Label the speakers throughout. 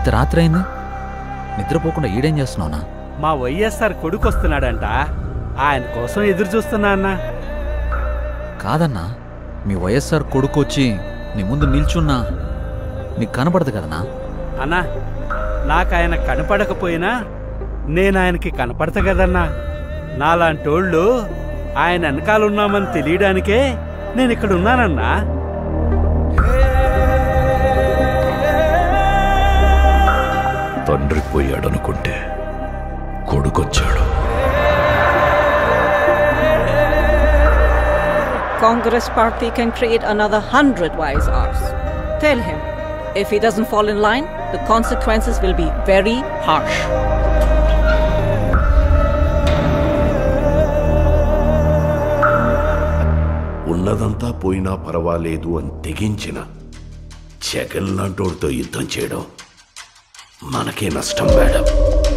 Speaker 1: ఇంత రాత్రి అయింది నిద్రపోకుండా ఈడేం చేస్తున్నావునా
Speaker 2: మా వైఎస్ఆర్ కొడుకు వస్తున్నాడంట ఆయన కోసం ఎదురు చూస్తున్నా అన్నా
Speaker 1: కాదన్నా మీ వైఎస్ఆర్ కొడుకు వచ్చి నీ ముందు నిల్చున్నా నీకు కనపడదు కదనా
Speaker 2: అన్నా నాకు ఆయన కనపడకపోయినా నేను ఆయనకి కనపడతా కదన్నా నాలాంటోళ్ళు ఆయన వెనకాల ఉన్నామని తెలియడానికే నేను ఇక్కడ ఉన్నానన్నా
Speaker 3: తండ్రి పోయాడనుకుంటే కొడుకొచ్చాడు
Speaker 4: Congress party can create another hundred wise hours. Tell him, if he doesn't fall in line, the consequences will be very harsh.
Speaker 3: ఉన్నదంతా పోయినా పర్వాలేదు అని తెగించిన జగన్ లాంటోడితో యుద్ధం చేయడం మనకే నష్టం మేడం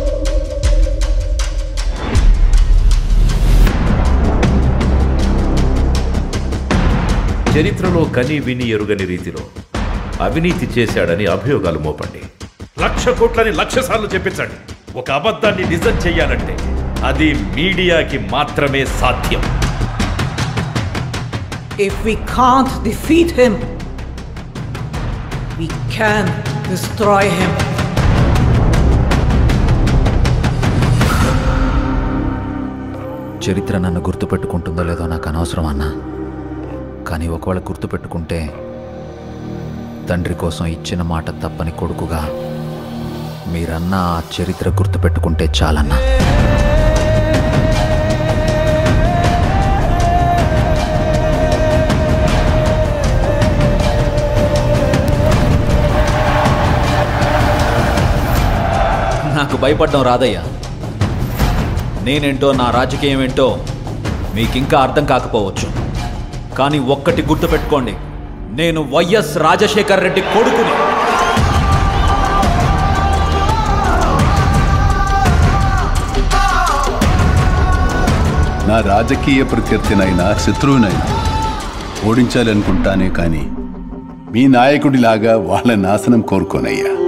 Speaker 5: చరిత్రలో కని విని ఎరుగని రీతిలో అవినీతి చేశాడని అభియోగాలు మోపండి లక్ష కోట్లని లక్ష సార్లు చెప్పించండి ఒక అబద్ధాన్ని నిజం చెయ్యాలంటే అది మీడియాకి మాత్రమే సాధ్యం
Speaker 4: If we can't defeat him, we can destroy him.
Speaker 1: చరిత్ర నన్ను గుర్తుపెట్టుకుంటుందో లేదో నాకు అనవసరం అన్నా కానీ ఒకవేళ గుర్తుపెట్టుకుంటే తండ్రి కోసం ఇచ్చిన మాట తప్పని కొడుకుగా మీరన్నా ఆ చరిత్ర గుర్తుపెట్టుకుంటే చాలన్నా నాకు భయపడడం రాదయ్యా నేనేంటో నా రాజకీయం ఏంటో మీకింకా అర్థం కాకపోవచ్చు కానీ ఒక్కటి గుర్తుపెట్టుకోండి నేను వైఎస్ రాజశేఖర్ రెడ్డి కొడుకుని
Speaker 6: నా రాజకీయ ప్రత్యర్థినైనా శత్రువునైనా ఓడించాలనుకుంటానే కానీ మీ నాయకుడిలాగా వాళ్ళ నాశనం కోరుకోనయ్యా